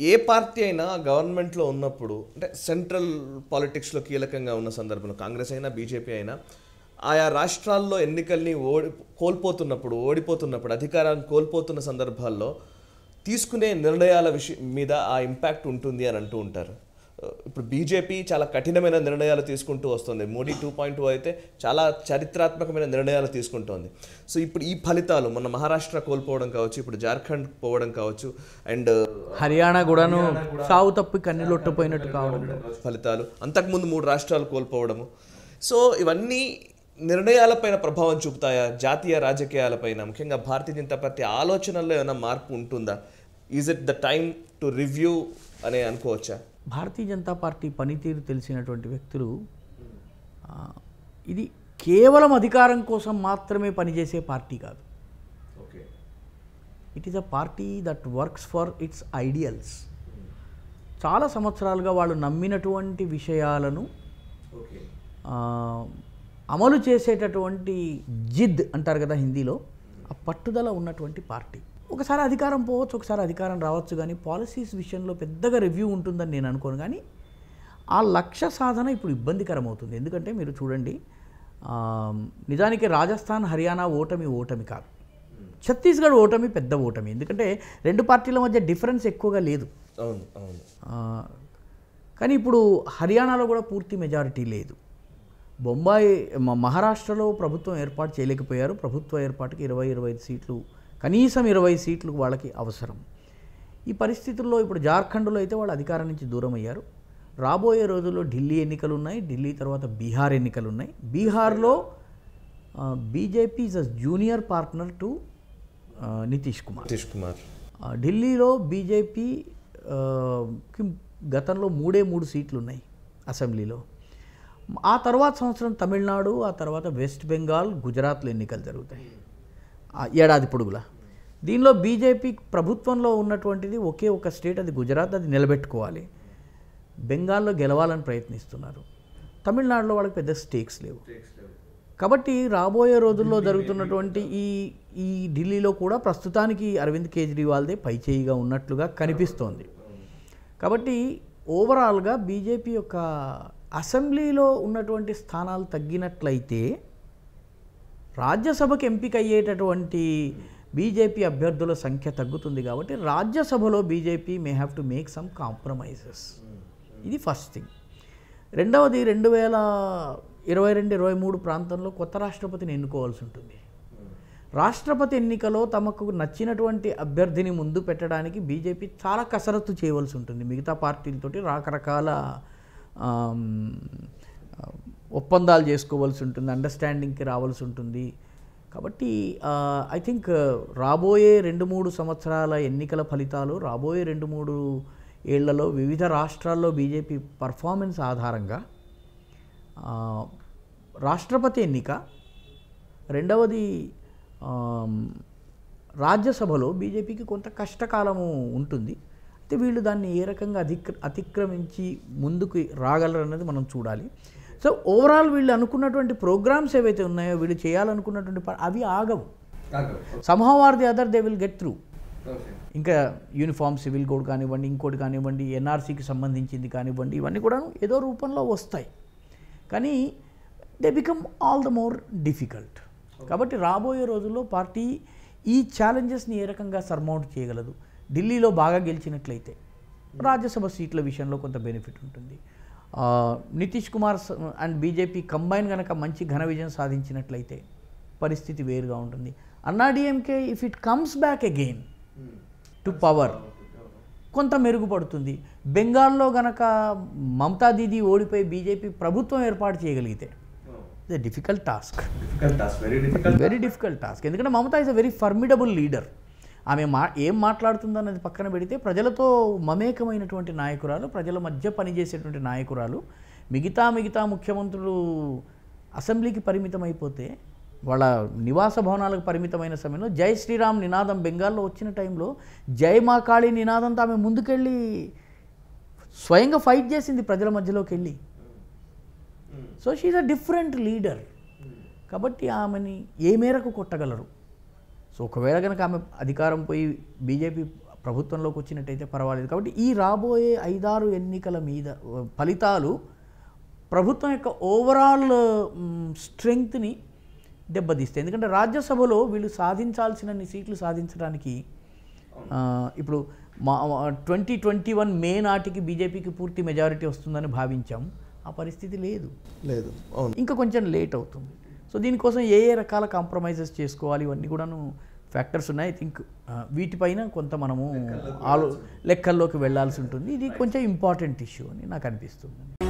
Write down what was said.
ఏ party అయినా గవర్నమెంట్లో ఉన్నప్పుడు అంటే సెంట్రల్ పాలిటిక్స్లో కీలకంగా ఉన్న సందర్భంలో కాంగ్రెస్ అయినా బీజేపీ అయినా ఆయా రాష్ట్రాల్లో ఎన్నికల్ని ఓడి కోల్పోతున్నప్పుడు ఓడిపోతున్నప్పుడు అధికారాన్ని కోల్పోతున్న సందర్భాల్లో తీసుకునే నిర్ణయాల విషయం మీద ఆ ఇంపాక్ట్ ఉంటుంది అని అంటూ ఉంటారు ఇప్పుడు బీజేపీ చాలా కఠినమైన నిర్ణయాలు తీసుకుంటూ వస్తుంది మోడీ టూ పాయింట్ టూ అయితే చాలా చారిత్రాత్మకమైన నిర్ణయాలు తీసుకుంటోంది సో ఇప్పుడు ఈ ఫలితాలు మన మహారాష్ట్ర కోల్పోవడం కావచ్చు ఇప్పుడు జార్ఖండ్ పోవడం కావచ్చు అండ్ హర్యానా కూడాను సావు తప్పి కన్నీళ్ళొట్టపోయినట్టు కావడం ఫలితాలు అంతకుముందు మూడు రాష్ట్రాలు కోల్పోవడము సో ఇవన్నీ నిర్ణయాలపైన ప్రభావం చూపుతాయా జాతీయ రాజకీయాలపైన ముఖ్యంగా భారతీయ జనతా పార్టీ ఆలోచనల్లో ఏమైనా మార్పు ఉంటుందా is it the time to review అనే అనుకోవచ్చా భారతీయ జనతా పార్టీ పనితీరు తెలిసినటువంటి వ్యక్తులు ఆ, ఇది కేవలం అధికారం కోసం మాత్రమే పనిచేసే పార్టీ కాదు okay it is a party that works for its ideals చాలా సంవత్సరాలుగా వాళ్ళు నమ్మినటువంటి విషయాలను ఓకే ఆ, అమలు చేసేటటువంటి జిద్ అంటారు కదా హిందీలో ఆ పట్టుదల ఉన్నటువంటి పార్టీ ఒకసారి అధికారం పోవచ్చు ఒకసారి అధికారం రావచ్చు కానీ పాలసీస్ విషయంలో పెద్దగా రివ్యూ ఉంటుందని నేను అనుకోను కానీ ఆ లక్ష్య సాధన ఇప్పుడు ఇబ్బందికరం అవుతుంది ఎందుకంటే మీరు చూడండి ఆ, నిజానికి రాజస్థాన్ హర్యానా ఓటమి ఓటమి కాదు ఛత్తీస్గఢ్ ఓటమి పెద్ద ఓటమి ఎందుకంటే రెండు పార్టీల మధ్య డిఫరెన్స్ ఎక్కువగా లేదు అవును అవును ఆ, కానీ ఇప్పుడు హర్యానాలో కూడా పూర్తి మెజారిటీ లేదు బొంబాయి మ- మహారాష్ట్రలో ప్రభుత్వం ఏర్పాటు చేయలేకపోయారు ప్రభుత్వ ఏర్పాటుకి ఇరవై ఇరవై ఐదు సీట్లు కనీసం ఇరవై సీట్లు వాళ్ళకి అవసరం ఈ పరిస్థితుల్లో ఇప్పుడు జార్ఖండ్లో అయితే వాళ్ళు అధికారం నుంచి దూరం అయ్యారు రాబోయే రోజుల్లో ఢిల్లీ ఎన్నికలు ఉన్నాయి ఢిల్లీ తర్వాత బీహార్ ఎన్నికలు ఉన్నాయి బీహార్లో BJP is a junior partner to Nitish Kumar Nitish Kumar ఆ, ఢిల్లీలో బీజేపీ ఆ, కి గతంలో మూడే మూడు సీట్లు ఉన్నాయి అసెంబ్లీలో ఆ తర్వాత సంవత్సరం తమిళనాడు ఆ తర్వాత వెస్ట్ బెంగాల్ గుజరాత్లో ఎన్నికలు జరుగుతాయి ఆ ఏడాది పొడుగులా దీనిలో బీజేపీ ప్రభుత్వంలో ఉన్నటువంటిది ఒకే ఒక స్టేట్ అది గుజరాత్ అది నిలబెట్టుకోవాలి బెంగాల్లో గెలవాలని ప్రయత్నిస్తున్నారు తమిళనాడులో వాళ్ళకి పెద్ద స్టేక్స్ లేవు కాబట్టి రాబోయే రోజుల్లో జరుగుతున్నటువంటి ఈ ఈ ఢిల్లీలో కూడా ప్రస్తుతానికి అరవింద్ కేజ్రీవాల్దే పైచేయిగా ఉన్నట్లుగా కనిపిస్తోంది కాబట్టి ఓవరాల్గా బీజేపీ యొక్క అసెంబ్లీలో ఉన్నటువంటి స్థానాలు తగ్గినట్లయితే రాజ్యసభకు ఎంపిక అయ్యేటటువంటి బీజేపీ అభ్యర్థుల సంఖ్య తగ్గుతుంది కాబట్టి రాజ్యసభలో BJP may have to make some compromises ఇది ఫస్ట్ థింగ్ రెండవది రెండు వేల ఇరవై రెండు ఇరవై మూడు ప్రాంతంలో కొత్త రాష్ట్రపతిని ఎన్నుకోవాల్సి ఉంటుంది రాష్ట్రపతి ఎన్నికలో తమకు నచ్చినటువంటి అభ్యర్థిని ముందు పెట్టడానికి బీజేపీ చాలా కసరత్తు చేయవలసి ఉంటుంది మిగతా పార్టీలతోటి రకరకాల ఆమ్, ఒప్పందాలు చేసుకోవాల్సి ఉంటుంది అండర్స్టాండింగ్కి రావాల్సి ఉంటుంది కాబట్టి ఐ థింక్ రాబోయే రెండు మూడు సంవత్సరాల ఎన్నికల ఫలితాలు రాబోయే రెండు మూడు ఏళ్లలో వివిధ రాష్ట్రాల్లో బీజేపీ పర్ఫార్మెన్స్ ఆధారంగా ఆ, రాష్ట్రపతి ఎన్నిక రెండవది ఆమ్, రాజ్యసభలో బీజేపీకి కొంత కష్టకాలము ఉంటుంది అయితే వీళ్ళు దాన్ని ఏ రకంగా అధిక్ర అతిక్రమించి ముందుకు రాగలరన్నది మనం చూడాలి సో ఓవరాల్ వీళ్ళు అనుకున్నటువంటి ప్రోగ్రామ్స్ ఏవైతే ఉన్నాయో వీళ్ళు చేయాలనుకున్నటువంటి ప- అవి ఆగవు somehow or the other they will get through ఇంకా యూనిఫామ్ సివిల్ కోడ్ కానివ్వండి ఇంకోటి కానివ్వండి ఎన్ఆర్సీకి సంబంధించింది కానివ్వండి ఇవన్నీ కూడా ఏదో రూపంలో వస్తాయి కానీ they become all the more difficult కాబట్టి రాబోయే రోజుల్లో పార్టీ ఈ ఛాలెంజెస్ని ఏ రకంగా సర్మౌంట్ చేయగలదు ఢిల్లీలో బాగా గెలిచినట్లయితే రాజ్యసభ సీట్ల విషయంలో కొంత బెనిఫిట్ ఉంటుంది ఆ, నితీష్ కుమార్ స- అండ్ బీజేపీ కంబైన్ కనుక మంచి ఘన విజయం సాధించినట్లయితే పరిస్థితి వేరుగా ఉంటుంది అన్నా DMK if it comes back again to power కొంత మెరుగుపడుతుంది బెంగాల్లో గనక మమతా దీదీ ఓడిపోయి బీజేపీ ప్రభుత్వం ఏర్పాటు చేయగలిగితే it's difficult task difficult task very difficult very difficult task ఎందుకంటే Mamata is a very formidable leader ఆమె మా ఏం మాట్లాడుతుందో అన్నది పక్కన పెడితే ప్రజలతో మమేకమైనటువంటి నాయకురాలు ప్రజల మధ్య పనిచేసేటువంటి నాయకురాలు మిగతా మిగతా ముఖ్యమంత్రులు అసెంబ్లీకి పరిమితం అయిపోతే వాళ్ళ నివాస భవనాలకు పరిమితమైన సమయంలో జై శ్రీరామ్ నినాదం బెంగాల్లో వచ్చిన టైంలో జై మా కాళీ నినాదంతో ఆమె ముందుకెళ్ళి స్వయంగా ఫైట్ చేసింది ప్రజల మధ్యలోకి వెళ్ళి so she's a different leader కాబట్టి ఆమెని ఏ మేరకు కొట్టగలరు సో ఒకవేళ కనుక ఆమె అధికారం పోయి బీజేపీ ప్రభుత్వంలోకి వచ్చినట్టయితే పర్వాలేదు కాబట్టి ఈ రాబోయే ఐదారు ఎన్నికల మీద ఆ, ఫలితాలు ప్రభుత్వం యొక్క ఓవరాల్ స్ట్రెంగ్త్ని దెబ్బతీస్తాయి ఎందుకంటే రాజ్యసభలో వీళ్ళు సాధించాల్సినన్ని సీట్లు సాధించడానికి ఆ, ఇప్పుడు మా ట్వంటీ ట్వంటీ వన్ మే నాటికి బీజేపీకి పూర్తి మెజారిటీ వస్తుందని భావించాం ఆ పరిస్థితి లేదు లేదు అవును ఇంకా కొంచెం లేట్ అవుతుంది సో దీనికోసం ఏ ఏ రకాల కాంప్రమైజెస్ చేసుకోవాలి ఇవన్నీ కూడాను ఫ్యాక్టర్స్ ఉన్నాయి ఐ థింక్ వీటిపైన కొంత మనము ఆలో లెక్కల్లోకి వెళ్ళాల్సి ఉంటుంది ఇది కొంచెం ఇంపార్టెంట్ ఇష్యూ అని నాకు అనిపిస్తుంది